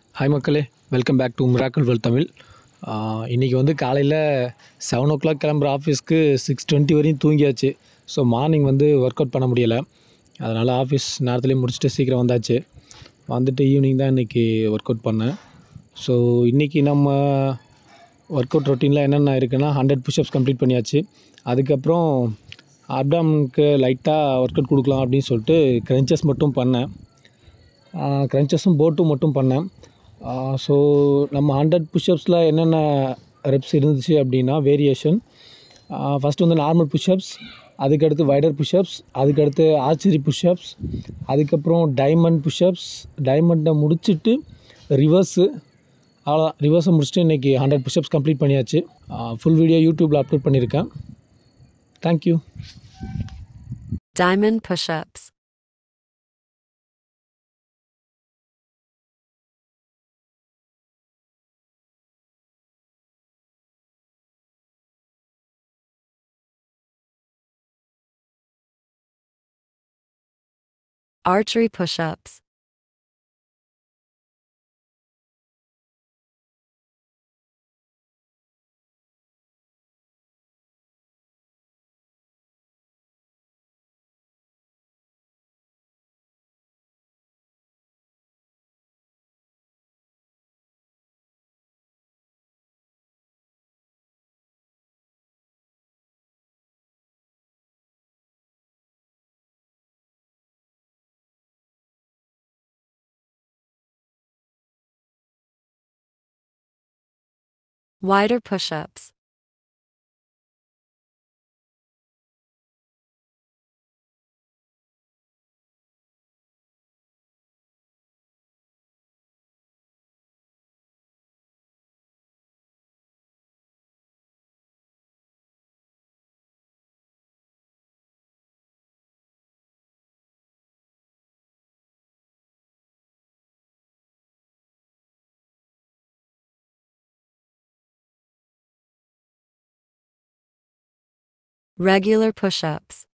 Hi மக்களே welcome back to miracle well Tamil இன்றைக்கி வந்து காலையில் செவன் ஓ கிளாக் கிளம்புற ஆஃபீஸ்க்கு சிக்ஸ் டுவெண்ட்டி வரையும் தூங்கியாச்சு ஸோ மார்னிங் வந்து ஒர்க் அவுட் பண்ண முடியலை அதனால் ஆஃபீஸ் நேரத்துலேயே முடிச்சுட்டு சீக்கிரம் வந்தாச்சு வந்துட்டு ஈவினிங் தான் இன்றைக்கி ஒர்க் அவுட் பண்ணேன் ஸோ இன்றைக்கி நம்ம ஒர்க் அவுட் ரொட்டீனில் என்னென்ன இருக்குன்னா ஹண்ட்ரட் புஷ்அப்ஸ் கம்ப்ளீட் பண்ணியாச்சு அதுக்கப்புறம் அப்டாமுக்கு லைட்டாக ஒர்க் அவுட் கொடுக்கலாம் அப்படின்னு சொல்லிட்டு க்ரன்ச்சஸ் மட்டும் பண்ணேன் க்ரன்ச்சஸும் போட்டும் மட்டும் பண்ணேன் ஸோ நம்ம ஹண்ட்ரட் புஷ்அப்ஸில் என்னென்ன ரெப்ஸ் இருந்துச்சு அப்படின்னா வேரியேஷன் ஃபஸ்ட்டு வந்து நார்மல் புஷ்அப்ஸ் அதுக்கடுத்து வைடர் புஷ்அப்ஸ் அதுக்கடுத்து ஆர்ச்சரி புஷ்அப்ஸ் அதுக்கப்புறம் டைமண்ட் புஷ்அப்ஸ் டைமண்டை முடிச்சுட்டு ரிவர்ஸு அவ்வளோ ரிவர்ஸை முடிச்சுட்டு இன்றைக்கி ஹண்ட்ரட் புஷ்அப்ஸ் கம்ப்ளீட் பண்ணியாச்சு ஃபுல் வீடியோ யூடியூப்பில் அப்லோட் பண்ணியிருக்கேன் thank you Diamond push ups. Archery push ups. Wider push ups. Regular push ups.